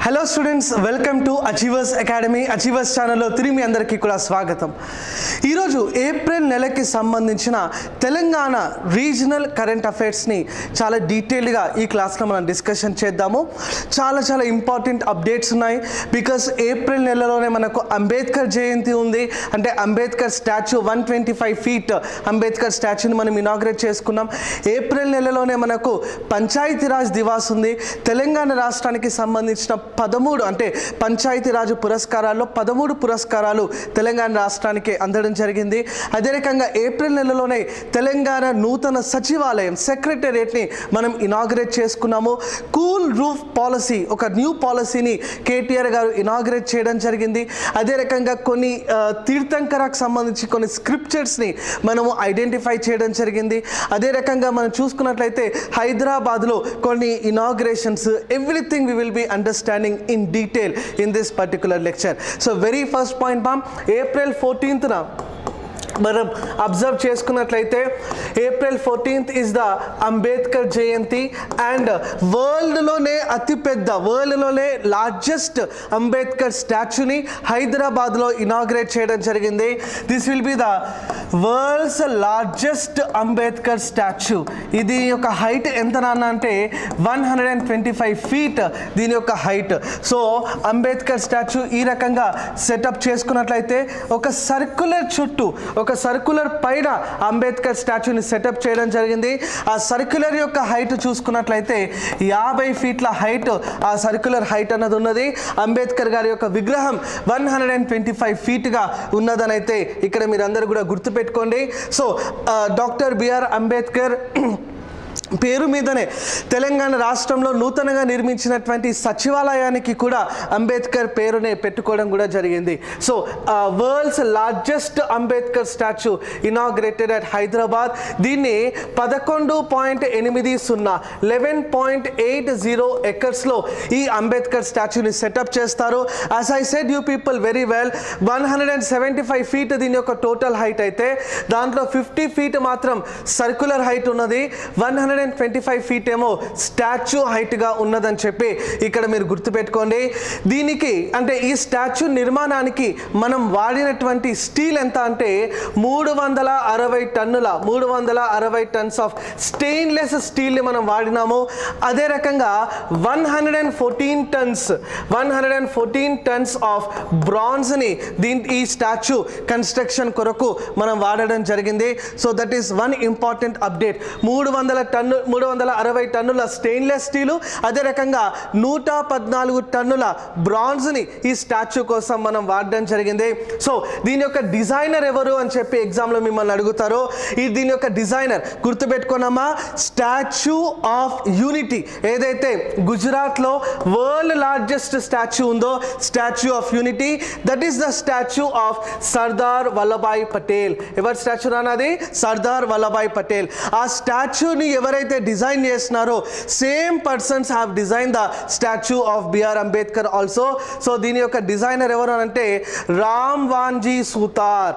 Hello students welcome to achievers academy achievers ఛానల్లో తిరిగి మీ అందరికీ కూడా స్వాగతం ఈరోజు ఏప్రిల్ నెలకి సంబంధించిన తెలంగాణ రీజనల్ కరెంట్ అఫైర్స్ని చాలా డీటెయిల్గా ఈ క్లాస్లో మనం డిస్కషన్ చేద్దాము చాలా చాలా ఇంపార్టెంట్ అప్డేట్స్ ఉన్నాయి బికాస్ ఏప్రిల్ నెలలోనే మనకు అంబేద్కర్ జయంతి ఉంది అంటే Ambedkar statue one twenty five feet Ambedkar స్టాచ్యూని మనం ఇనాగ్రేట్ చేసుకున్నాం ఏప్రిల్ నెలలోనే మనకు పంచాయతీరాజ్ దివాస్ ఉంది తెలంగాణ రాష్ట్రానికి సంబంధించిన పదమూడు అంటే పంచాయతీరాజ్ పురస్కారాల్లో పదమూడు పురస్కారాలు తెలంగాణ రాష్ట్రానికి అందడం జరిగింది అదే రకంగా ఏప్రిల్ నెలలోనే తెలంగాణ నూతన సచివాలయం సెక్రటేరియట్ని మనం ఇనాగ్రేట్ చేసుకున్నాము కూల్ రూఫ్ పాలసీ ఒక న్యూ పాలసీని కేటీఆర్ గారు ఇనాగ్రేట్ చేయడం జరిగింది అదే రకంగా కొన్ని ఆ, తీర్థంకరకు సంబంధించి కొన్ని స్క్రిప్చర్స్ని మనము ఐడెంటిఫై చేయడం జరిగింది అదే రకంగా మనం చూసుకున్నట్లయితే హైదరాబాద్లో కొన్ని inaugurations everything we will be understanding in detail in this particular lecture so very first point బామ్ ఏప్రిల్ ఫోర్టీన్త్న మనం అబ్జర్వ్ చేసుకున్నట్లయితే April fourteenth is the Ambedkar Jayanti and వరల్డ్లోనే అతిపెద్ద వరల్డ్లోనే లార్జెస్ట్ అంబేద్కర్ స్టాచ్యూని హైదరాబాద్లో ఇనాగ్రేట్ చేయడం జరిగింది this will be the world's largest Ambedkar statue ఇది యొక్క హైట్ ఎంత నాన్న అంటే one hundred and twenty five feet దీని యొక్క హైట్ సో అంబేద్కర్ స్టాచ్యూ ఈ రకంగా సెటప్ చేసుకున్నట్లయితే ఒక సర్క్యులర్ చుట్టూ ఒక సర్క్యులర్ పైన అంబేద్కర్ స్టాచ్యూని సెటప్ చేయడం జరిగింది ఆ సర్క్యులర్ యొక్క హైట్ చూసుకున్నట్లయితే యాభై ఫీట్ల హైట్ ఆ సర్క్యులర్ హైట్ అన్నది ఉన్నది అంబేద్కర్ గారి యొక్క విగ్రహం one hundred and twenty five ఫీట్గా ఉన్నదని అయితే ఇక్కడ మీరందరూ కూడా గుర్తుపెట్టుకోండి సో డాక్టర్ బిఆర్ అంబేద్కర్ పేరు మీదనే తెలంగాణ రాష్ట్రంలో నూతనంగా నిర్మించినటువంటి సచివాలయానికి కూడా అంబేద్కర్ పేరునే పెట్టుకోవడం కూడా జరిగింది so world's largest Ambedkar statue inaugurated at Hyderabad దీన్ని పదకొండు పాయింట్ ఎనిమిది సున్నా లెవెన్ పాయింట్ ఎయిట్ జీరో ఎకర్స్లో ఈ అంబేద్కర్ స్టాచ్యూని సెటప్ చేస్తారు as I said you people very well one hundred and seventy five feet దీని యొక్క టోటల్ హైట్ అయితే దాంట్లో ఫిఫ్టీ ఫీట్ మాత్రం సర్క్యులర్ హైట్ ఉన్నది one hundred and twenty five feet ఏమో స్టాచ్యూ హైట్గా ఉన్నదని చెప్పి ఇక్కడ మీరు గుర్తుపెట్టుకోండి దీనికి అంటే ఈ స్టాచ్యూ నిర్మాణానికి మనం వాడినటువంటి స్టీల్ ఎంత అంటే మూడు వందల అరవై టన్నుల మూడు వందల అరవై టన్స్ ఆఫ్ స్టెయిన్లెస్ స్టీల్ని మనం వాడినాము అదే రకంగా one hundred and fourteen tons one hundred and fourteen tons of బ్రాంజ్ని దీని ఈ స్టాచ్యూ కన్స్ట్రక్షన్ కొరకు మనం వాడడం జరిగింది so that is one important update మూడు వందల టన్ను మూడు వందల అరవై టన్నుల స్టెయిన్లెస్ స్టీలు అదే రకంగా నూట పద్నాలుగు టన్నుల బ్రాంజ్ని ఈ స్టాచ్యూ కోసం మనం వాడడం జరిగింది సో దీని యొక్క డిజైనర్ ఎవరు అని చెప్పి ఎగ్జామ్లో మిమ్మల్ని అడుగుతారు ఈ దీని యొక్క డిజైనర్ గుర్తుపెట్టుకున్నామా స్టాచ్యూ ఆఫ్ యూనిటీ ఏదైతే గుజరాత్లో వరల్డ్ లార్జెస్ట్ స్టాచ్యూ ఉందో statue of unity that is the statue of Sardar Vallabhbhai Patel ఎవరి స్టాచ్యూ రానది సర్దార్ వల్లభాయ్ పటేల్ ఆ స్టాచ్యూని ఎవరైతే డిజైన్ చేస్తున్నారో same persons have design the statue of BR Ambedkar also so దీని యొక్క డిజైనర్ ఎవరు అని అంటే రామ్ వాన్జీ సూతార్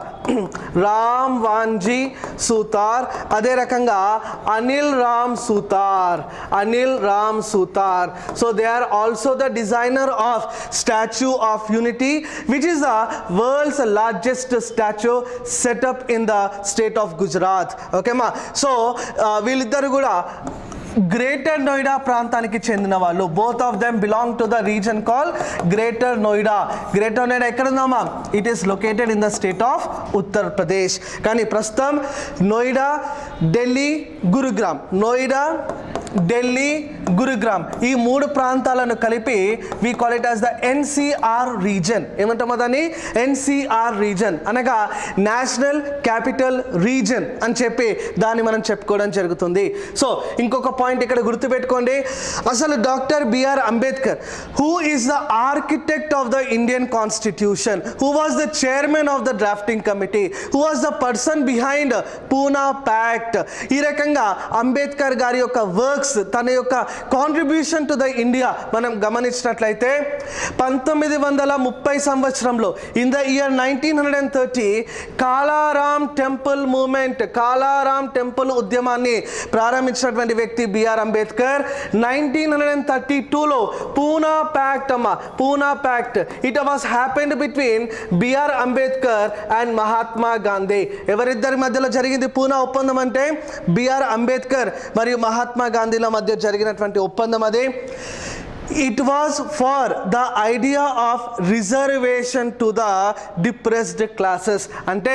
రామ్ వాన్జీ సూతార్ అదే రకంగా Anil Ram సూతార్ Anil Ram సూతార్ so they are also the designer of statue of unity which is the world's largest statue setup in the state of Gujarat ఓకేమా so వీళ్ళిద్దరు కూడా greater Noida ప్రాంతానికి చెందిన వాళ్ళు both of them belong to the reason call greater Noida greater Noida ఎక్కడ ఉందామా it is located in the state of Uttar Pradesh కానీ ప్రస్తుతం నోయిడా ఢిల్లీ గురుగ్రామ్ నోయిడా ఢిల్లీ గురుగ్రామ్ ఈ మూడు ప్రాంతాలను కలిపి we call it as the NCR region ఏమంటామో దాన్ని ఎన్సిఆర్ రీజన్ అనగా నేషనల్ క్యాపిటల్ రీజన్ అని చెప్పి దాన్ని మనం చెప్పుకోవడం జరుగుతుంది సో ఇంకొక పాయింట్ ఇక్కడ గుర్తుపెట్టుకోండి అసలు doctor BR Ambedkar who is the architect of the Indian constitution who was the chairman of the drafting committee who was the person behind Poona pact ఈ రకంగా అంబేద్కర్ గారి యొక్క వర్క్స్ తన యొక్క కాంట్రిబ్యూషన్ టు ద ఇండియా మనం గమనించినట్లయితే పంతొమ్మిది వందల ముప్పై సంవత్సరంలో in the year nineteen hundred and thirty Kalaram temple movement Kalaram temple ఉద్యమాన్ని ప్రారంభించినటువంటి వ్యక్తి BR Ambedkar nineteen hundred and thirty టూలో పూనా ప్యాక్ట్ అమ్మ Poona pact it was happened between BR Ambedkar and Mahatma Gandhi ఎవరిద్దరి మధ్యలో జరిగింది పూనా ఒప్పందం అంటే బిఆర్ అంబేద్కర్ మరియు మహాత్మా గాంధీల మధ్య జరిగినటువంటి ఒప్పందం అది it was for the idea of reservation to the depressed classes అంటే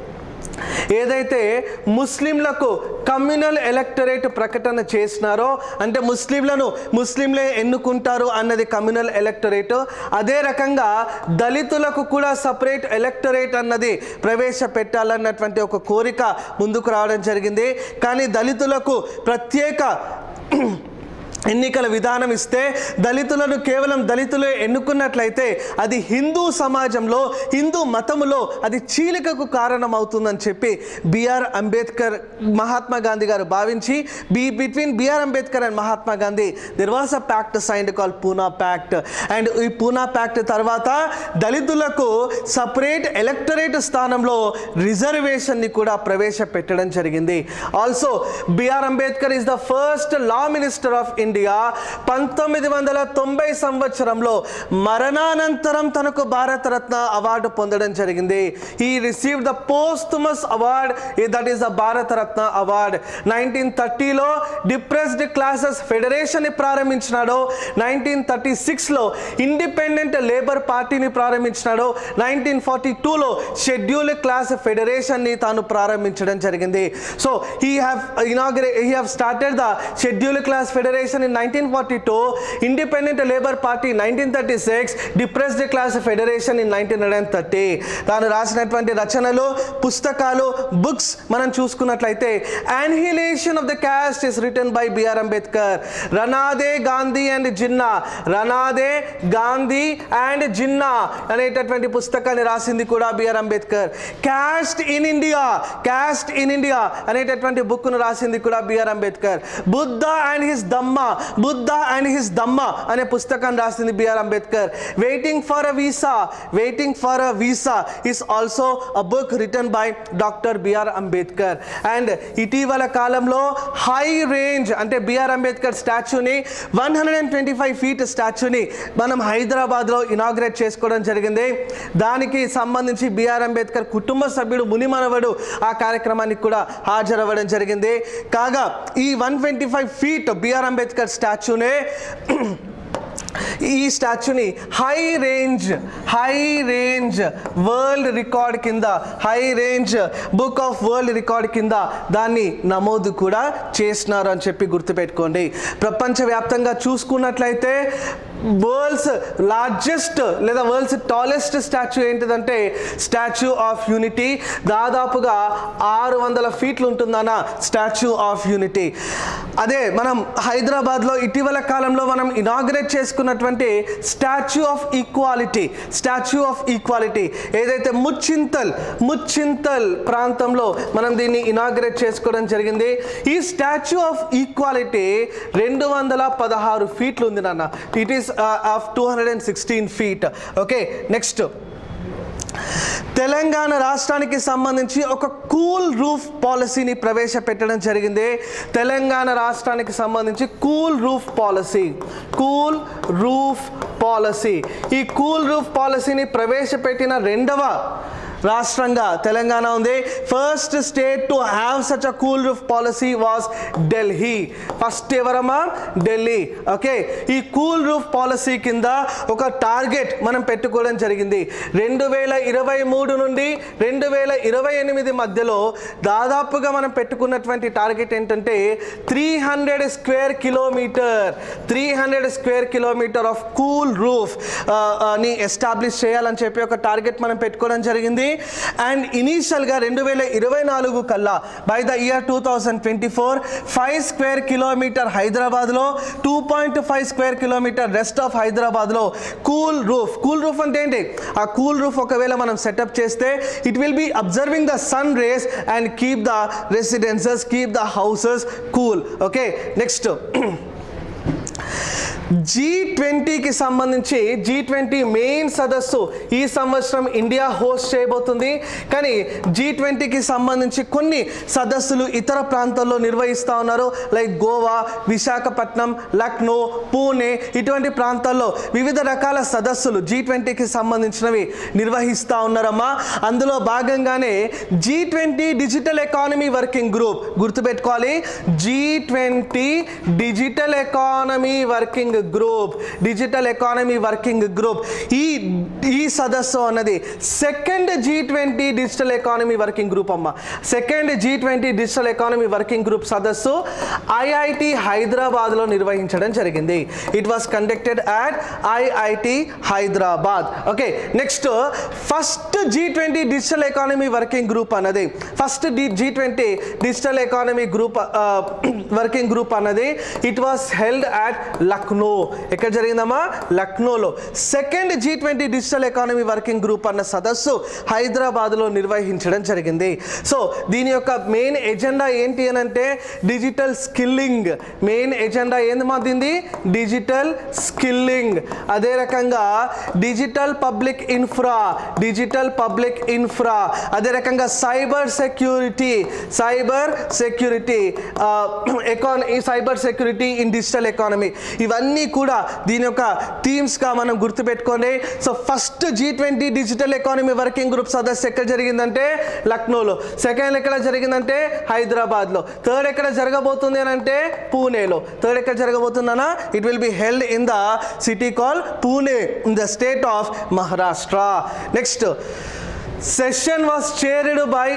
ఏదైతే ముస్లింలకు కమ్యూనల్ ఎలక్టరేట్ ప్రకటన చేసినారో అంటే ముస్లింలను ముస్లింలే ఎన్నుకుంటారు అన్నది కమ్యూనల్ ఎలక్టరేట్ అదే రకంగా దళితులకు కూడా సపరేట్ ఎలక్టరేట్ అన్నది ప్రవేశపెట్టాలన్నటువంటి ఒక కోరిక ముందుకు రావడం జరిగింది కానీ దళితులకు ప్రత్యేక ఎన్నికల విధానం ఇస్తే దళితులను కేవలం దళితులే ఎన్నుకున్నట్లయితే అది హిందూ సమాజంలో హిందూ మతములో అది చీలికకు కారణమవుతుందని చెప్పి బిఆర్ అంబేద్కర్ మహాత్మా గాంధీ గారు భావించి B between BR Ambedkar and Mahatma Gandhi there was a pact signed call Poona pact and ఈ పూనా ప్యాక్ట్ తర్వాత దళితులకు సపరేట్ ఎలక్టరేట్ స్థానంలో రిజర్వేషన్ని కూడా ప్రవేశపెట్టడం జరిగింది also BR Ambedkar is the first law minister of India పంతొమ్మిది వందల తొంభై సంవత్సరంలో మరణానంతరం తనకు భారతరత్న అవార్డు పొందడం జరిగింది ఈ receive the పోస్టుమస్ award that is the Bharat Ratna award nineteen థర్టీలో depressed classes ఫెడరేషన్ని ప్రారంభించినాడు nineteen thirty సిక్స్లో ఇండిపెండెంట్ లేబర్ పార్టీని ప్రారంభించినాడు నైన్టీన్ ఫార్టీ టూలో షెడ్యూల్ క్లాస్ ఫెడరేషన్ని తాను ప్రారంభించడం జరిగింది so he have ఇనాగ్రే he have started the schedule class federation in nineteen forty two independent labour party nineteen thirty six depressed class federation in nineteen hundred and thirty తాను రాసినటువంటి రచనలు పుస్తకాలు books మనం చూసుకున్నట్లయితే annihilation of the caste is return by BR Ambedkar Ranade Gandhi and Jinnah Ranade Gandhi and Jinnah అనేటటువంటి పుస్తకాన్ని రాసింది కూడా BR Ambedkar caste in India caste in India అనేటటువంటి బుక్ను రాసింది కూడా BR Ambedkar Buddha and his Dhamma Buddha and his Dhamma అనే పుస్తకాన్ని రాసింది BR Ambedkar waiting for a visa waiting for a visa is also a book return by doctor BR Ambedkar and ఇటీవల కాలంలో హై రేంజ్ అంటే బిఆర్ అంబేద్కర్ స్టాచ్యూని one hundred and twenty five feet స్టాచ్యూని మనం హైదరాబాద్లో ఇనాగ్రేట్ చేసుకోవడం జరిగింది దానికి సంబంధించి బిఆర్ అంబేద్కర్ కుటుంబ సభ్యుడు మునిమనవడు ఆ కార్యక్రమానికి కూడా హాజరవ్వడం జరిగింది కాగా ఈ one twenty five feet BR Ambedkar స్టాచ్యూనే ఈ స్టాచ్యూని high range high range world record కింద high range book of world record కింద దాన్ని నమోదు కూడా చేసినారు అని చెప్పి గుర్తుపెట్టుకోండి ప్రపంచవ్యాప్తంగా చూసుకున్నట్లయితే వరల్డ్స్ లార్జెస్ట్ లేదా వరల్డ్స్ టాలెస్ట్ స్టాచ్యూ ఏంటిదంటే స్టాచ్యూ ఆఫ్ యూనిటీ దాదాపుగా ఆరు వందల ఫీట్లు ఉంటుందన్న స్టాచ్యూ ఆఫ్ యూనిటీ అదే మనం హైదరాబాద్లో ఇటీవల కాలంలో మనం ఇనాగ్రేట్ చేసుకున్నటువంటి statue of equality statue of equality ఏదైతే ముచ్చింతల్ ముచ్చింతల్ ప్రాంతంలో మనం దీన్ని ఇనాగ్రేట్ చేసుకోవడం జరిగింది ఈ స్టాచ్యూ ఆఫ్ ఈక్వాలిటీ రెండు వందల పదహారు ఫీట్లు ఉంది నాన్న it is of two hundred and sixteen feet okay next Telangana రాష్ట్రానికి సంబంధించి ఒక కూల్ రూఫ్ పాలసీని ప్రవేశపెట్టడం జరిగింది తెలంగాణ రాష్ట్రానికి సంబంధించి cool roof policy cool roof policy ఈ కూల్ రూఫ్ పాలసీని ప్రవేశపెట్టిన రెండవ రాష్ట్రంగా తెలంగాణ ఉంది first state to have such a cool roof policy was Delhi first ఎవరమ్మా ఢిల్లీ ఓకే ఈ కూల్ రూఫ్ పాలసీ కింద ఒక టార్గెట్ మనం పెట్టుకోవడం జరిగింది రెండు వేల ఇరవై మూడు నుండి రెండు వేల ఇరవై ఎనిమిది మధ్యలో దాదాపుగా మనం పెట్టుకున్నటువంటి టార్గెట్ ఏంటంటే three hundred square kilometer three hundred square kilometer of cool roof ని ఎస్టాబ్లిష్ చేయాలని చెప్పి ఒక టార్గెట్ మనం పెట్టుకోవడం జరిగింది అండ్ ఇనీషియల్గా రెండు వేల ఇరవై నాలుగు కల్లా by the year two thousand twenty four five square kilometre హైదరాబాద్లో two point five square kilometre rest of హైదరాబాద్లో కూల్ రూఫ్ కూల్ రూఫ్ అంటే ఏంటి ఆ కూల్ రూఫ్ ఒకవేళ మనం సెటప్ చేస్తే it will be observing the sun rays and keep the residences keep the houses cool okay next G ట్వంటీకి సంబంధించి G twenty main సదస్సు ఈ సంవత్సరం ఇండియా హోస్ట్ చేయబోతుంది కానీ జీ ట్వంటీకి సంబంధించి కొన్ని సదస్సులు ఇతర ప్రాంతాల్లో నిర్వహిస్తూ ఉన్నారు లైక్ గోవా విశాఖపట్నం లక్నో పూణే ఇటువంటి ప్రాంతాల్లో వివిధ రకాల సదస్సులు జీ ట్వంటీకి సంబంధించినవి నిర్వహిస్తూ ఉన్నారమ్మా అందులో భాగంగానే G twenty digital economy working group గుర్తుపెట్టుకోవాలి G twenty digital economy working group digital economy working group ఈ ఈ సదస్సు అన్నది second G twenty digital economy working group అమ్మ second G twenty digital economy working group సదస్సు ఐఐటి హైదరాబాద్లో నిర్వహించడం జరిగింది it was conducted at IIT Hyderabad okay next first G twenty digital economy working group అన్నది first the G twenty digital economy group working group అన్నది it was held at Lucknow ఎక్కడ జరిగిందమ్మా లక్నోలో second G twenty digital economy working group అన్న సదస్సు హైదరాబాద్లో నిర్వహించడం జరిగింది సో దీని యొక్క మెయిన్ ఎజెండా ఏంటి అని అంటే డిజిటల్ స్కిల్లింగ్ మెయిన్ ఎజెండా ఏంది మా దీనిది డిజిటల్ స్కిల్లింగ్ అదే రకంగా digital public infra digital public infra అదే రకంగా cyber security cyber security economy cyber security in digital economy ఇవన్నీ కూడా దీని యొక్క థీమ్స్గా మనం గుర్తుపెట్టుకోండి so first G twenty digital economy working group సదస్సు ఎక్కడ జరిగిందంటే లక్నోలో సెకండ్ ఎక్కడ జరిగిందంటే హైదరాబాద్లో థర్డ్ ఎక్కడ జరగబోతుంది అని అంటే పూణేలో థర్డ్ ఎక్కడ జరగబోతుందనా it will be held in the city call Pune in the state of Maharashtra next session was chaired by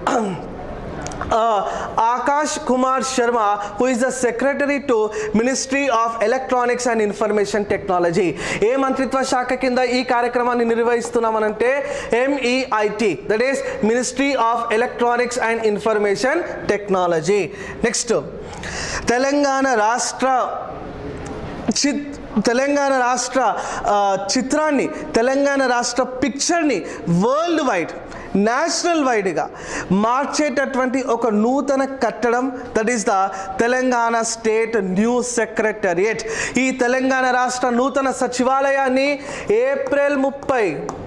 uh, Akash Kumar Sharma, who is the secretary to Ministry of Electronics and Information Technology. ఏ మంత్రిత్వ శాఖ కింద ఈ కార్యక్రమాన్ని నిర్వహిస్తున్నామనంటే MEIT that is ministry of electronics and information technology next Telangana రాష్ట్ర చిత్ తెలంగాణ రాష్ట్ర ఆ, చిత్రాన్ని తెలంగాణ రాష్ట్ర పిక్చర్ని వరల్డ్ వైడ్ నేషనల్ వైడ్గా మార్చేటటువంటి ఒక నూతన కట్టడం that is the Telangana state news secretariat ఈ తెలంగాణ రాష్ట్ర నూతన సచివాలయాన్ని ఏప్రిల్ ముప్పై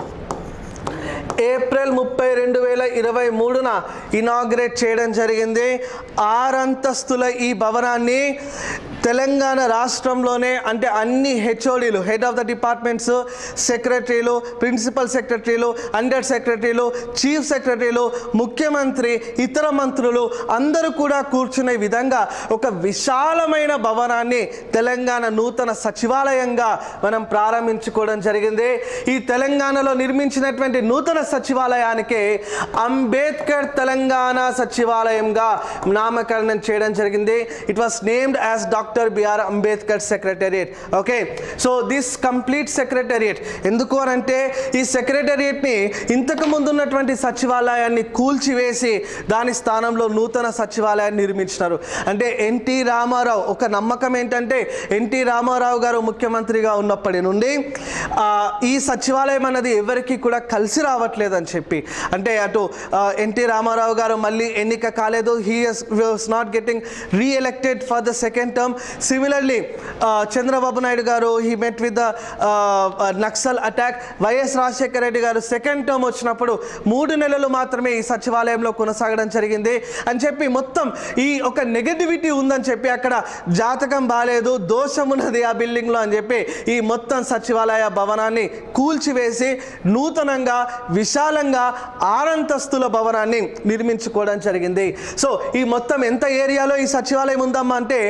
ఏప్రిల్ ముప్పై రెండు వేల ఇరవై మూడున ఇనాగ్రేట్ చేయడం జరిగింది ఆరంతస్తుల ఈ భవనాన్ని తెలంగాణ రాష్ట్రంలోనే అంటే అన్ని హెచ్ఓడీలు హెడ్ ఆఫ్ ద డిపార్ట్మెంట్స్ సెక్రటరీలు ప్రిన్సిపల్ సెక్రటరీలు అండర్ సెక్రటరీలు చీఫ్ సెక్రటరీలు ముఖ్యమంత్రి ఇతర మంత్రులు అందరూ కూడా కూర్చునే విధంగా ఒక విశాలమైన భవనాన్ని తెలంగాణ నూతన సచివాలయంగా మనం ప్రారంభించుకోవడం జరిగింది ఈ తెలంగాణలో నిర్మించినటువంటి నూతన సచివాలయానికి అంబేద్కర్ తెలంగాణ సచివాలయంగా నామకరణం చేయడం జరిగింది it was named as doctor BR Ambedkar secretariat okay so this complete secretariat ఎందుకు అని అంటే ఈ సెక్రటరియట్ని ఇంతకు ముందు ఉన్నటువంటి సచివాలయాన్ని కూల్చివేసి దాని స్థానంలో నూతన సచివాలయాన్ని నిర్మించినారు అంటే ఎన్టీ రామారావు ఒక నమ్మకం ఏంటంటే ఎన్టీ రామారావు గారు ముఖ్యమంత్రిగా ఉన్నప్పటి నుండి ఆ, ఈ సచివాలయం అన్నది ఎవరికి కూడా కలిసి రావట్లేదని చెప్పి అంటే అటు ఎన్టీ రామారావు గారు మళ్ళీ ఎన్నిక కాలేదు he was not getting reelected for the second term similarly Chandrababu Naidu గారు he met with the Naxal attack YS Rajasekhara Reddy గారు సెకండ్ టర్మ్ వచ్చినప్పుడు మూడు నెలలు మాత్రమే ఈ సచివాలయంలో కొనసాగడం జరిగింది అని చెప్పి మొత్తం ఈ ఒక నెగటివిటీ ఉందని చెప్పి అక్కడ జాతకం బాగాలేదు దోషం ఉన్నది ఆ బిల్డింగ్లో అని చెప్పి ఈ మొత్తం సచివాలయ భవనాన్ని కూల్చివేసి నూతనంగా విశాలంగా ఆరంతస్తుల భవనాన్ని నిర్మించుకోవడం జరిగింది సో ఈ మొత్తం ఎంత ఏరియాలో ఈ సచివాలయం ఉందమ్మా అంటే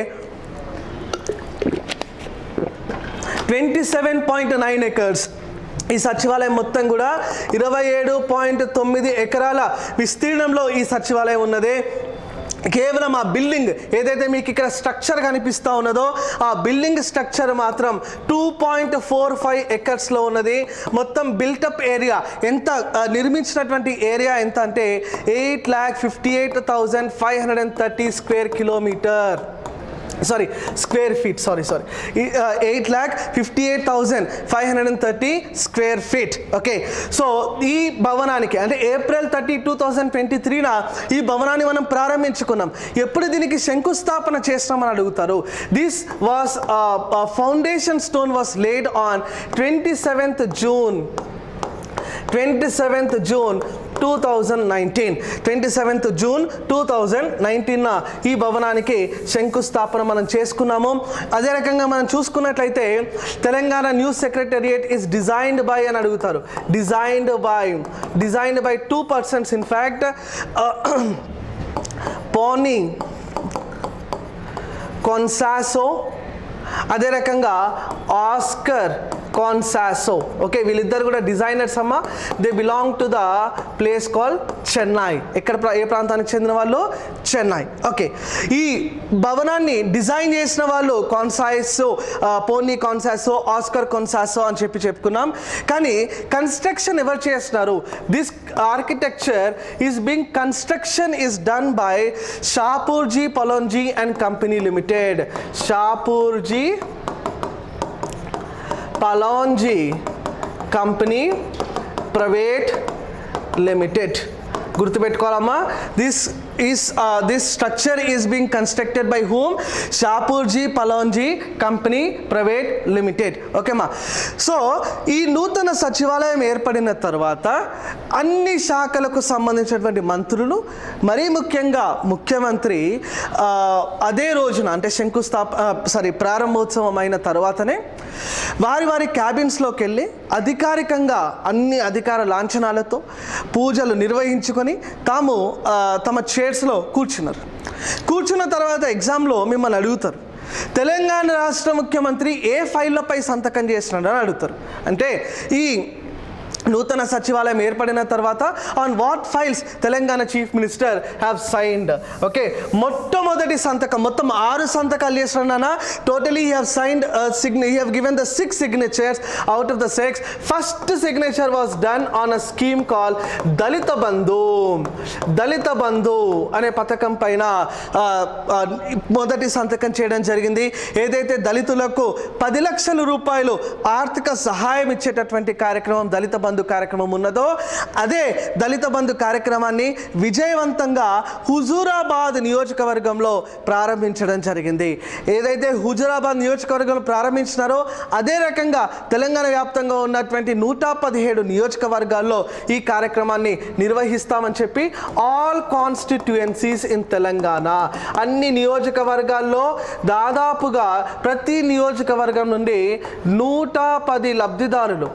twenty seven point nine acres ఈ సచివాలయం మొత్తం కూడా ఇరవై ఏడు పాయింట్ తొమ్మిది ఎకరాల విస్తీర్ణంలో ఈ సచివాలయం ఉన్నది కేవలం ఆ బిల్డింగ్ ఏదైతే మీకు ఇక్కడ స్ట్రక్చర్ కనిపిస్తూ ఉన్నదో ఆ బిల్డింగ్ స్ట్రక్చర్ మాత్రం టూ పాయింట్ ఫోర్ ఫైవ్ ఎకర్స్లో ఉన్నది మొత్తం బిల్టప్ ఏరియా ఎంత ఆ, నిర్మించినటువంటి ఏరియా ఎంత అంటే eight lakh fifty eight thousand five hundred and thirty square kilometre sorry square feet sorry sorry eight lakh fifty eight thousand five hundred and thirty square feet okay so ఈ భవనానికి అంటే April thirty two thousand twenty త్రీన ఈ భవనాన్ని మనం ప్రారంభించుకున్నాం ఎప్పుడు దీనికి శంకుస్థాపన చేస్తామని అడుగుతారు this was foundation stone was laid on twenty seventh June twenty seventh June two thousand nineteen twenty seventh June two thousand నైన్టీన్న ఈ భవనానికి శంకుస్థాపన మనం చేసుకున్నాము అదే రకంగా మనం చూసుకున్నట్లయితే Telangana news secretariat is designed by అని అడుగుతారు designed by designed by two persons in fact పోనీ కొన్సాసో అదే రకంగా ఆస్కర్ కాన్సాసో ఓకే వీళ్ళిద్దరు కూడా డిజైనర్స్ అమ్మ they belong to the place call Chennai ఎక్కడ ప్రా- ఏ ప్రాంతానికి చెందిన వాళ్ళు చెన్నై ఓకే ఈ భవనాన్ని డిజైన్ చేసిన వాళ్ళు కాన్సాయిసో పోనీ కాన్సాసో ఆస్కర్ కాన్సాసో అని చెప్పి చెప్పుకున్నాం కానీ కన్స్ట్రక్షన్ ఎవరు చేస్తున్నారు this architecture is being construction is done by Shapoorji Pallonji and company limited Shapoorji Pallonji company private limited గుర్తుపెట్టుకోవాలమ్మా this is this structure is being constructed by whom Shapoorji Pallonji company private limited ఓకేమా సో ఈ నూతన సచివాలయం ఏర్పడిన తర్వాత అన్ని శాఖలకు సంబంధించినటువంటి మంత్రులు మరీ ముఖ్యంగా ముఖ్యమంత్రి ఆ, అదే రోజున అంటే శంకుస్థాప సారీ ప్రారంభోత్సవం అయిన తర్వాతనే వారి వారి క్యాబిన్స్లోకి వెళ్ళి అధికారికంగా అన్ని అధికార లాంఛనాలతో పూజలు నిర్వహించుకొని తాము ఆ, తమ చైర్స్లో కూర్చున్నారు కూర్చున్న తర్వాత ఎగ్జామ్లో మిమ్మల్ని అడుగుతారు తెలంగాణ రాష్ట్ర ముఖ్యమంత్రి ఏ ఫైళ్ళపై సంతకం చేసినాడు అని అడుగుతారు అంటే ఈ నూతన సచివాలయం ఏర్పడిన తర్వాత on what files Telangana chief minister have signed okay మొట్టమొదటి సంతకం మొత్తం ఆరు సంతకాలు చేసిన టోటలీ హ్యావ్ సైన్డ్ సిగ్న he have given the six signatures out of the six first signature was done on a scheme call Dalit Bandhu Dalit Bandhu అనే పథకం పైన ఆ, ఆ, మొదటి సంతకం చేయడం జరిగింది ఏదైతే దళితులకు పది లక్షల రూపాయలు ఆర్థిక సహాయం ఇచ్చేటటువంటి కార్యక్రమం దళిత బంధు కార్యక్రమం ఉన్నదో అదే దళిత బంధు కార్యక్రమాన్ని విజయవంతంగా హుజూరాబాద్ నియోజకవర్గంలో ప్రారంభించడం జరిగింది ఏదైతే హుజూరాబాద్ నియోజకవర్గంలో ప్రారంభించినారో అదే రకంగా తెలంగాణ వ్యాప్తంగా ఉన్నటువంటి నూట పదిహేడు నియోజకవర్గాల్లో ఈ కార్యక్రమాన్ని నిర్వహిస్తామని చెప్పి ఆల్ కాన్స్టిట్యుయెన్సీస్ ఇన్ తెలంగాణ అన్ని నియోజకవర్గాల్లో దాదాపుగా ప్రతి నియోజకవర్గం నుండి నూట పది లబ్ధిదారులు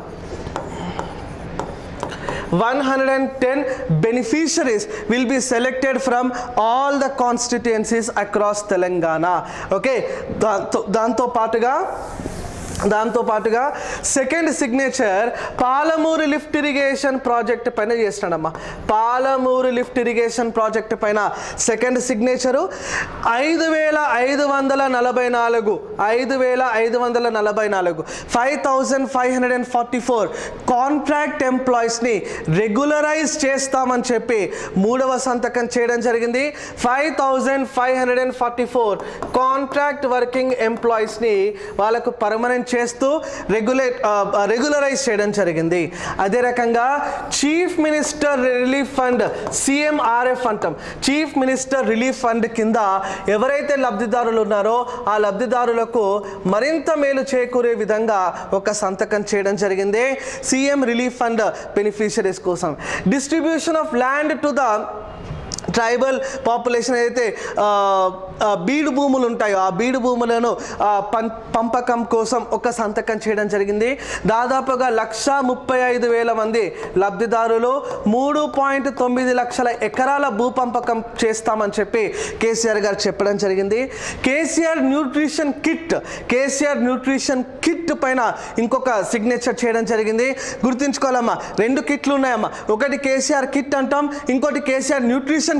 110 beneficiaries will be selected from all the constituencies across Telangana okay దాంతో దాంతో పాటుగా దాంతో పాటుగా second signature Palamuru lift irrigation project పైన చేస్తున్నాడమ్మా పాలమూరు లిఫ్ట్ ఇరిగేషన్ ప్రాజెక్ట్ పైన సెకండ్ సిగ్నేచరు ఐదు వేల ఐదు వందల నలభై నాలుగు ఐదు వేల ఐదు వందల నలభై నాలుగు five thousand five hundred and forty four contract ఎంప్లాయీస్ని రెగ్యులరైజ్ చేస్తామని చెప్పి మూడవ సంతకం చేయడం జరిగింది five thousand five hundred and forty four contract working ఎంప్లాయీస్ని వాళ్ళకు పర్మనెంట్ చేస్తూ రెగ్యులేట్ రెగ్యులరైజ్ చేయడం జరిగింది అదే రకంగా chief minister relief fund CMRF అంటాం చీఫ్ మినిస్టర్ రిలీఫ్ ఫండ్ కింద ఎవరైతే లబ్ధిదారులు ఉన్నారో ఆ లబ్ధిదారులకు మరింత మేలు చేకూరే విధంగా ఒక సంతకం చేయడం జరిగింది సీఎం రిలీఫ్ ఫండ్ బెనిఫిషరీస్ కోసం distribution of land to the tribal population ఏదైతే ఆ, ఆ, బీడు భూములు ఉంటాయో ఆ బీడు భూములను ఆ, పం పంపకం కోసం ఒక సంతకం చేయడం జరిగింది దాదాపుగా లక్ష ముప్పై ఐదు వేల మంది లబ్ధిదారులు మూడు పాయింట్ తొమ్మిది లక్షల ఎకరాల భూ పంపకం చేస్తామని చెప్పి కేసీఆర్ గారు చెప్పడం జరిగింది KCR nutrition kit KCR nutrition kit పైన ఇంకొక సిగ్నేచర్ చేయడం జరిగింది గుర్తుంచుకోవాలమ్మా రెండు కిట్లు ఉన్నాయమ్మా ఒకటి కేసీఆర్ కిట్ అంటాం ఇంకోటి కేసీఆర్ న్యూట్రిషన్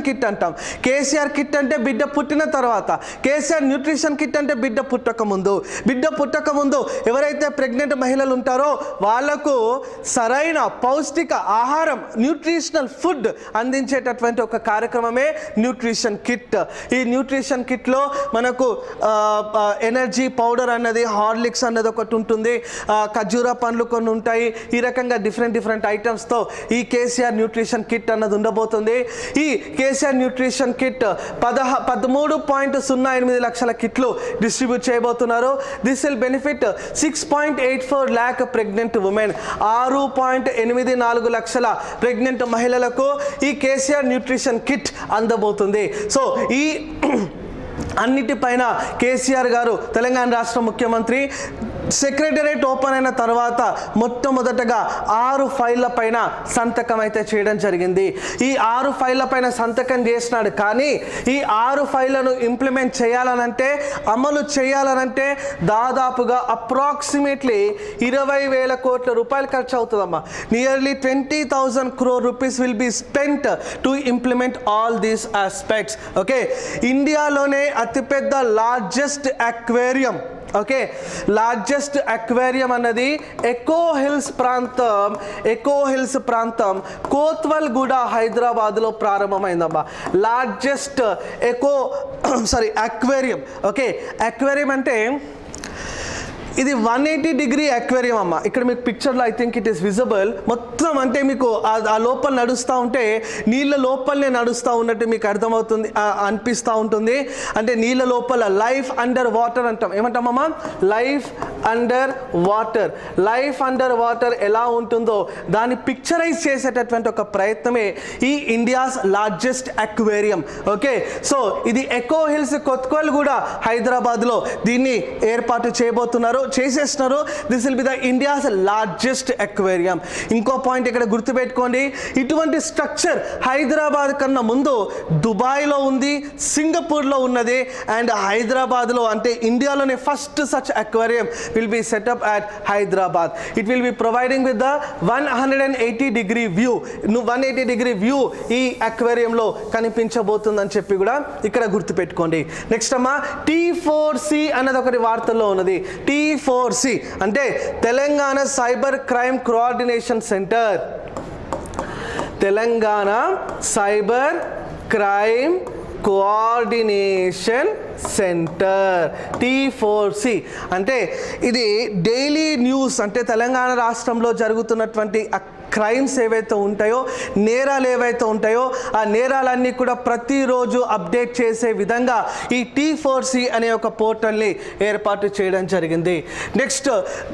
కిట్ అంటాం కేసీఆర్ కిట్ అంటే బిడ్డ పుట్టిన తర్వాత కేసీఆర్ న్యూట్రిషన్ కిట్ అంటే బిడ్డ పుట్టక ముందు బిడ్డ పుట్టక ముందు ఎవరైతే ప్రెగ్నెంట్ మహిళలు ఉంటారో వాళ్లకు సరైన పౌష్టిక ఆహారం న్యూట్రిషనల్ ఫుడ్ అందించేటటువంటి ఒక కార్యక్రమమే న్యూట్రిషన్ కిట్ ఈ న్యూట్రిషన్ కిట్లో మనకు ఎనర్జీ పౌడర్ అన్నది హార్లిక్స్ అన్నది ఒకటి ఉంటుంది ఆ, ఖర్జూర పండ్లు కొన్ని ఉంటాయి ఈ రకంగా డిఫరెంట్ డిఫరెంట్ ఐటమ్స్తో ఈ కేసీఆర్ న్యూట్రిషన్ కిట్ అన్నది ఉండబోతుంది ఈ కేసీఆర్ న్యూట్రిషన్ కిట్ పదహ పదమూడు పాయింట్ సున్నా ఎనిమిది లక్షల కిట్లు డిస్ట్రిబ్యూట్ చేయబోతున్నారు this will benefit six point eight four lakh pregnant women ఆరు పాయింట్ ఎనిమిది నాలుగు లక్షల ప్రెగ్నెంట్ మహిళలకు ఈ కేసీఆర్ న్యూట్రిషన్ కిట్ అందబోతుంది సో ఈ అన్నిటిపైన కేసీఆర్ గారు తెలంగాణ రాష్ట్ర ముఖ్యమంత్రి సెక్రటరేట్ ఓపెన్ అయిన తర్వాత మొట్టమొదటగా ఆరు ఫైళ్ళ పైన సంతకం అయితే చేయడం జరిగింది ఈ ఆరు ఫైళ్ళ పైన సంతకం చేసినాడు కానీ ఈ ఆరు ఫైళ్లను ఇంప్లిమెంట్ చేయాలనంటే అమలు చేయాలనంటే దాదాపుగా అప్రాక్సిమేట్లీ ఇరవై వేల కోట్ల రూపాయలు ఖర్చు అవుతుందమ్మా nearly twenty thousand crore rupees will be spent to implement all these aspects okay ఇండియాలోనే అతిపెద్ద largest aquarium okay largest aquarium అన్నది ఎకో హిల్స్ ప్రాంతం ఎకో హిల్స్ ప్రాంతం కోత్వల్ గూడ హైదరాబాద్లో ప్రారంభమైందమ్మా largest eco sorry aquarium okay aquarium అంటే ఇది వన్ ఎయిటీ డిగ్రీ అక్వేరియం అమ్మ ఇక్కడ మీకు పిక్చర్లో I think it is visible మొత్తం అంటే మీకు ఆ- ఆ లోపల నడుస్తూ ఉంటే నీళ్ళ లోపలనే నడుస్తూ ఉన్నట్టు మీకు అర్థమవుతుంది ఆ, అనిపిస్తూ ఉంటుంది అంటే నీళ్ళ లోపల లైఫ్ అండర్ వాటర్ అంటాం ఏమంటామమ్మా life under water life under water ఎలా ఉంటుందో దాన్ని పిక్చరైజ్ చేసేటటువంటి ఒక ప్రయత్నమే ఈ India's largest aquarium okay so ఇది ఎకో హిల్స్ కొత్కోల్ కూడా హైదరాబాద్లో దీన్ని ఏర్పాటు చేయబోతున్నారు చేసేస్తున్నారు this will be the India's largest aquarium ఇంకో పాయింట్ ఇక్కడ గుర్తుపెట్టుకోండి ఇటువంటి స్ట్రక్చర్ హైదరాబాద్ కన్నా ముందు దుబాయ్లో ఉంది సింగపూర్లో ఉన్నది అండ్ హైదరాబాద్లో అంటే ఇండియాలోనే first such aquarium will be set up at Hyderabad it will be providing with the one hundred and eighty degree view one eighty degree view ఈ అక్వేరియంలో కనిపించబోతుందని చెప్పి కూడా ఇక్కడ గుర్తుపెట్టుకోండి నెక్స్ట్ అమ్మా టీ ఫోర్ సి అన్నది ఒకటి వార్తల్లో ఉన్నది టీ ఫోర్ సి అంటే Telangana cyber crime coordination centre Telangana cyber crime coordination centre T four C అంటే ఇది డైలీ న్యూస్ అంటే తెలంగాణ రాష్ట్రంలో జరుగుతున్నటువంటి క్రైమ్స్ ఏవైతే ఉంటాయో నేరాలు ఏవైతే ఉంటాయో ఆ నేరాలన్నీ కూడా ప్రతిరోజు అప్డేట్ చేసే విధంగా ఈ టీ ఫోర్ సి అనే ఒక పోర్టల్ని ఏర్పాటు చేయడం జరిగింది నెక్స్ట్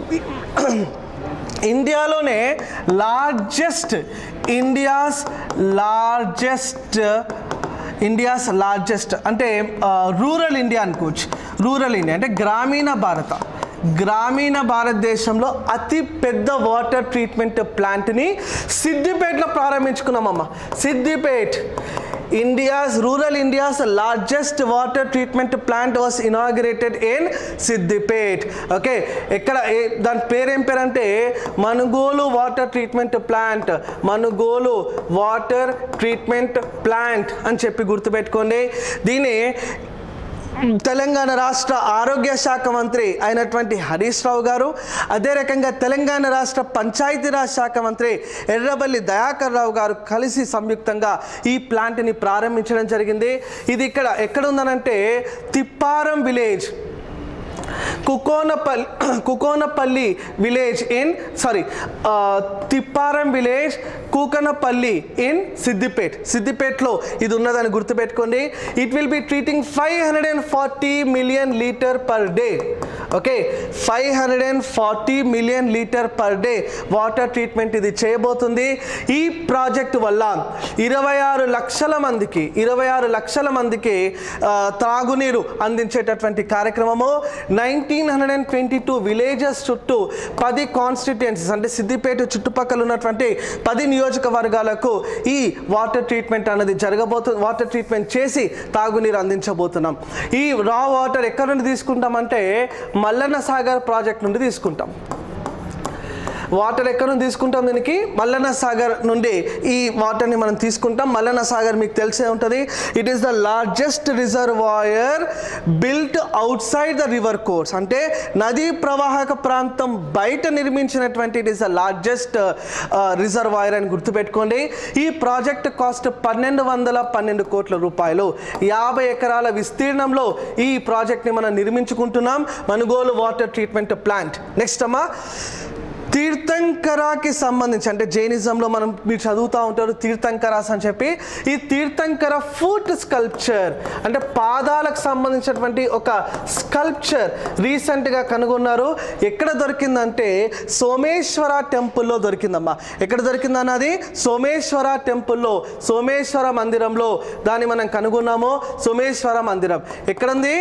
ఇండియాలోనే largest India's largest India's largest అంటే రూరల్ ఇండియా అనుకోవచ్చు రూరల్ ఇండియా అంటే గ్రామీణ భారత గ్రామీణ భారతదేశంలో అతి పెద్ద వాటర్ ట్రీట్మెంట్ ప్లాంట్ని సిద్దిపేటలో ప్రారంభించుకున్నామమ్మ Siddipet India's rural India's largest water treatment plant was inaugurated in Siddipet okay ఎక్కడ ఏ- దాని పేరేం పేరంటే Manugolu water treatment plant Manugolu water treatment plant అని చెప్పి గుర్తుపెట్టుకోండి దీన్ని తెలంగాణ రాష్ట్ర ఆరోగ్య శాఖ మంత్రి అయినటువంటి హరీష్ రావు గారు అదే రకంగా తెలంగాణ రాష్ట్ర పంచాయతీరాజ్ శాఖ మంత్రి ఎర్రబల్లి దయాకర్ రావు గారు కలిసి సంయుక్తంగా ఈ ప్లాంట్ని ప్రారంభించడం జరిగింది ఇది ఇక్కడ ఎక్కడ ఉందనంటే Tipparam village Kukonapalli Kukonapalli village in sorry Tipparam village Kukanapalli in Siddipet సిద్దిపేట్లో ఇది ఉన్నదని గుర్తుపెట్టుకోండి it will be treating five hundred and forty million litre per day okay five hundred and forty million litre per day water treatment ఇది చేయబోతుంది ఈ ప్రాజెక్ట్ వల్ల ఇరవై ఆరు లక్షల మందికి ఇరవై ఆరు లక్షల మందికి ఆ, త్రాగునీరు అందించేటటువంటి కార్యక్రమము nineteen hundred and twenty two villages చుట్టూ పది కాన్స్టిట్యుయెన్సీస్ అంటే సిద్దిపేట చుట్టుపక్కల ఉన్నటువంటి పది నియోజకవర్గాలకు ఈ వాటర్ ట్రీట్మెంట్ అనేది జరగబోతుంది వాటర్ ట్రీట్మెంట్ చేసి తాగునీరు అందించబోతున్నాం ఈ రా వాటర్ ఎక్కడ నుండి తీసుకుంటామంటే మల్లన్న సాగర్ ప్రాజెక్ట్ నుండి తీసుకుంటాం వాటర్ ఎక్కడ నుంచి తీసుకుంటాం దీనికి మల్లన్న సాగర్ నుండి ఈ వాటర్ని మనం తీసుకుంటాం మల్లన్న సాగర్ మీకు తెలిసే ఉంటుంది it is the largest reservoir built outside the river course అంటే నదీ ప్రవాహక ప్రాంతం బయట నిర్మించినటువంటి it is the largest reservoir అని గుర్తుపెట్టుకోండి ఈ ప్రాజెక్ట్ కాస్ట్ పన్నెండు వందల పన్నెండు కోట్ల రూపాయలు యాభై ఎకరాల విస్తీర్ణంలో ఈ ప్రాజెక్ట్ని మనం నిర్మించుకుంటున్నాం Manugolu water treatment plant next అమ్మా తీర్థంకరాకి సంబంధించి అంటే జైనిజంలో మనం మీరు చదువుతూ ఉంటారు తీర్థంకరాస్ అని చెప్పి ఈ తీర్థంకర ఫుట్ స్కల్ప్చర్ అంటే పాదాలకు సంబంధించినటువంటి ఒక స్కల్ప్చర్ రీసెంట్గా కనుగొన్నారు ఎక్కడ దొరికిందంటే సోమేశ్వర టెంపుల్లో దొరికిందమ్మా ఎక్కడ దొరికిందన్నది సోమేశ్వర టెంపుల్లో సోమేశ్వర మందిరంలో దాన్ని మనం కనుగొన్నాము సోమేశ్వర మందిరం ఎక్కడుంది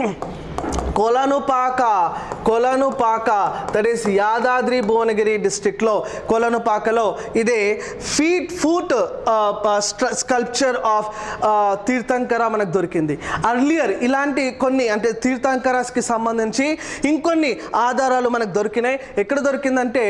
కొలనుపాక కొలనుపాక దట్ ఈస్ యాదాద్రి భువనగిరి డిస్ట్రిక్ట్లో కొలనుపాకలో ఇదే feet foot sculpture of Tirthankara మనకు దొరికింది అర్లియర్ ఇలాంటి కొన్ని అంటే తీర్థంకరాస్కి సంబంధించి ఇంకొన్ని ఆధారాలు మనకు దొరికినాయి ఎక్కడ దొరికిందంటే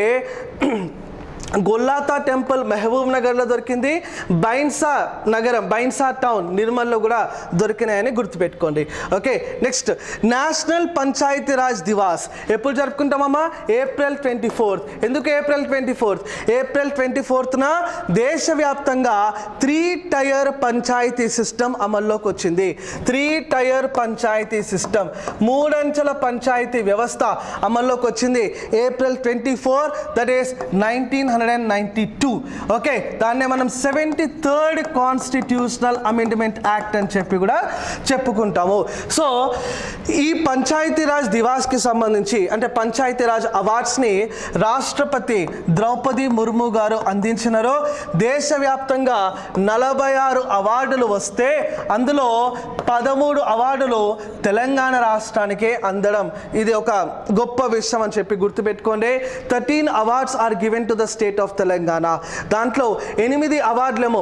గొల్లాతా టెంపుల్ మహబూబ్ నగర్లో దొరికింది బైన్సా నగరం బైన్సా టౌన్ నిర్మల్లో కూడా దొరికినాయని గుర్తుపెట్టుకోండి okay next national Panchayati Raj Diwas ఎప్పుడు జరుపుకుంటామమ్మా ఏప్రిల్ ట్వంటీ ఫోర్త్ ఎందుకు April twenty fourth April twenty ఫోర్త్న దేశవ్యాప్తంగా త్రీ టైర్ పంచాయతీ సిస్టమ్ అమల్లోకి వచ్చింది త్రీ టైర్ పంచాయతీ సిస్టమ్ మూడంచెల పంచాయతీ వ్యవస్థ అమల్లోకి వచ్చింది April twenty four that is nineteen hundred and ninety two okay దాన్నే మనం seventy third constitutional amendment act అని చెప్పి కూడా చెప్పుకుంటాము సో ఈ పంచాయతీరాజ్ దివాస్కి సంబంధించి అంటే పంచాయతీరాజ్ అవార్డ్స్ని రాష్ట్రపతి ద్రౌపది ముర్ము గారు అందించినారు దేశవ్యాప్తంగా నలభై ఆరు అవార్డులు వస్తే అందులో పదమూడు అవార్డులు తెలంగాణ రాష్ట్రానికే అందడం ఇది ఒక గొప్ప విషయం అని చెప్పి గుర్తుపెట్టుకోండి thirteen awards are given to the state of Telangana దాంట్లో ఎనిమిది అవార్డులేమో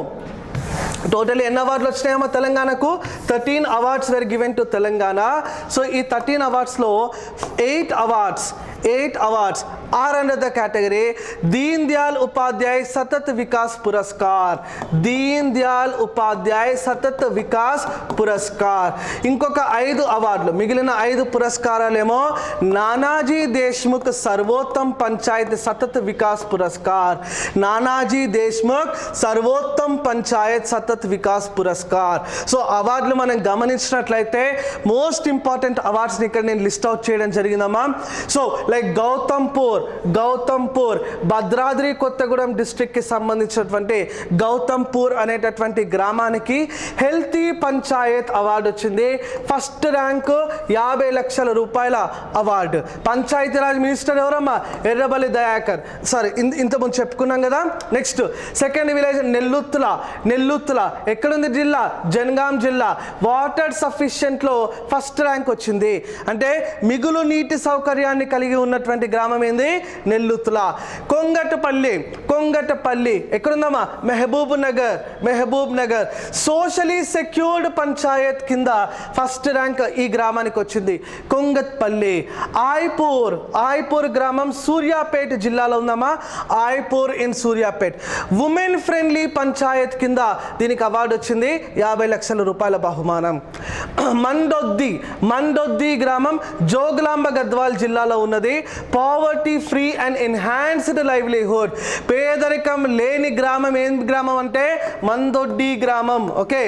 టోటల్ ఎన్ని అవార్డులు వచ్చినాయమ్మా తెలంగాణకు thirteen awards were given to Telangana so ఈ థర్టీన్ అవార్డ్స్లో eight awards eight awards are under the category Deen Dayal Upadhyay Satat Vikas Puraskar Deen Dayal Upadhyay Satat Vikas Puraskar ఇంకొక ఐదు అవార్డులు మిగిలిన ఐదు పురస్కారాలేమో నానాజీ దేశ్ముఖ్ సర్వోత్తమ్ పంచాయత్ సతత్ వికాస్ పురస్కార్ నానాజీ దేశ్ముఖ్ సర్వోత్తమ్ పంచాయత్ సతత్ వికాస్ పురస్కార్ సో అవార్డులు మనం గమనించినట్లయితే మోస్ట్ ఇంపార్టెంట్ అవార్డ్స్ని ఇక్కడ నేను లిస్ట్ అవుట్ చేయడం జరిగిందమ్మా సో లైక్ గౌతంపూర్ గౌతంపూర్ భద్రాద్రి కొత్తగూడెం డిస్ట్రిక్ట్కి సంబంధించినటువంటి గౌతంపూర్ అనేటటువంటి గ్రామానికి హెల్తీ పంచాయత్ అవార్డు వచ్చింది ఫస్ట్ ర్యాంకు యాభై లక్షల రూపాయల అవార్డు పంచాయతీరాజ్ మినిస్టర్ ఎవరమ్మా ఎర్రబల్లి దయాకర్ సారీ ఇంతకుముందు చెప్పుకున్నాం కదా next second village Nellutla Nellutla ఎక్కడుంది జిల్లా జనగాం జిల్లా వాటర్ సఫిషియెంట్లో ఫస్ట్ ర్యాంక్ వచ్చింది అంటే మిగులు నీటి సౌకర్యాన్ని కలిగి ఉన్నటువంటి గ్రామం ఏంది నెల్లుత్తుల కొంగటపల్లి కొంగటపల్లి ఎక్కడుందమ్మా Mahabubnagar Mahabubnagar socially secured panchayat కింద ఫస్ట్ ర్యాంక్ ఈ గ్రామానికి వచ్చింది కొంగత్పల్లి ఆయపూర్ ఆయపూర్ గ్రామం సూర్యాపేట్ జిల్లాలో ఉందమ్మా Ayapur in Suryapet women friendly panchayat కింద దీనికి అవార్డు వచ్చింది యాభై లక్షల రూపాయల బహుమానం మండొద్ది మండొద్ది గ్రామం జోగులాంబ గద్వాల్ జిల్లాలో ఉన్నది poverty free and enhanced livelihood పేదరికం లేని గ్రామం ఏం గ్రామం అంటే మందొడ్డి గ్రామం ఓకే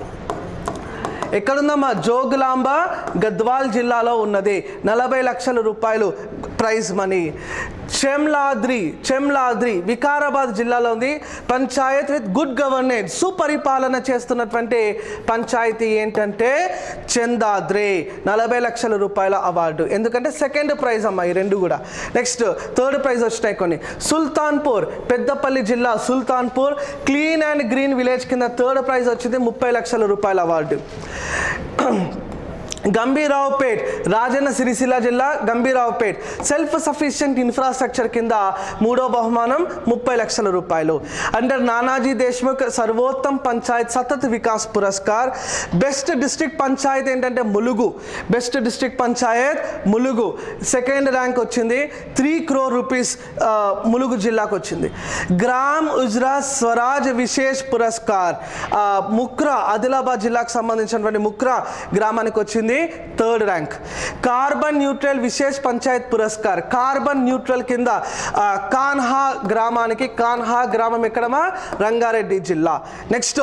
ఎక్కడుందమ్మా జోగులాంబ గద్వాల్ జిల్లాలో ఉన్నది నలభై లక్షల రూపాయలు ప్రైజ్ మనీ చెమ్లాద్రి చెమ్లాద్రి వికారాబాద్ జిల్లాలో ఉంది పంచాయత్ విత్ గుడ్ గవర్నెన్స్ సుపరిపాలన చేస్తున్నటువంటి పంచాయతీ ఏంటంటే చందాద్రి నలభై లక్షల రూపాయల అవార్డు ఎందుకంటే సెకండ్ ప్రైజ్ అమ్మా ఈ రెండు కూడా నెక్స్ట్ థర్డ్ ప్రైజ్ వచ్చినాయి కొన్ని సుల్తాన్పూర్ పెద్దపల్లి జిల్లా Sultanpur clean and green village కింద థర్డ్ ప్రైజ్ వచ్చింది ముప్పై లక్షల రూపాయల అవార్డు గంభీరావుపేట్ రాజన్న సిరిసిల్ల జిల్లా గంభీరావుపేట్ సెల్ఫ్ సఫిషియెంట్ ఇన్ఫ్రాస్ట్రక్చర్ కింద మూడో బహుమానం ముప్పై లక్షల రూపాయలు under Nanaji Deshmukh Sarvottam Panchayat Satat Vikas Puraskar best district panchayat ఏంటంటే Mulugu best district panchayat Mulugu second rank వచ్చింది త్రీ క్రోర్ రూపీస్ ములుగు జిల్లాకు వచ్చింది గ్రామ్ ఉజ్రా స్వరాజ్ విశేష్ పురస్కార్ ఆ, ముక్రా ఆదిలాబాద్ జిల్లాకు సంబంధించినటువంటి ముక్రా గ్రామానికి వచ్చింది third rank carbon neutral Vishesh panchayat Puraskar carbon neutral కింద ఆ, కాన్హా గ్రామానికి కాన్హా గ్రామం ఎక్కడమా రంగారెడ్డి జిల్లా నెక్స్ట్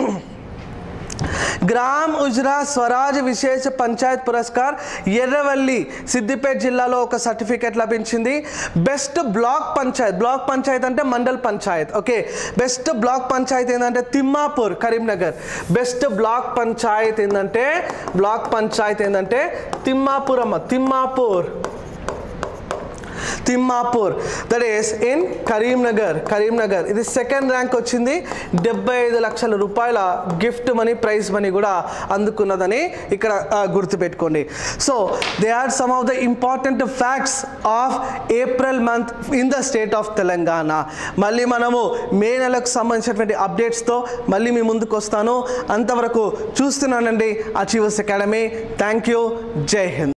గ్రామ్ ఉజ్రా స్వరాజ్ విశేష పంచాయత్ పురస్కార్ ఎర్రవల్లి సిద్దిపేట జిల్లాలో ఒక సర్టిఫికేట్ లభించింది best block panchayat block panchayat అంటే mandal panchayat okay best block panchayat ఏంటంటే తిమ్మాపూర్ కరీంనగర్ బెస్ట్ బ్లాక్ పంచాయత్ ఏంటంటే బ్లాక్ పంచాయత్ ఏంటంటే తిమ్మాపూర్ అమ్మ Thimmapur Thimmapur that is in Karimnagar Karimnagar ఇది సెకండ్ ర్యాంక్ వచ్చింది డెబ్బై ఐదు లక్షల రూపాయల గిఫ్ట్ మనీ ప్రైజ్ మనీ కూడా అందుకున్నదని ఇక్కడ ఆ, గుర్తుపెట్టుకోండి so they are some of the important facts of April month in the state of Telangana మళ్ళీ మనము మే నెలకు సంబంధించినటువంటి అప్డేట్స్తో మళ్ళీ మీ ముందుకు వస్తాను అంతవరకు చూస్తున్నానండి అచీవర్స్ అకాడమీ థ్యాంక్ యూ జై హింద్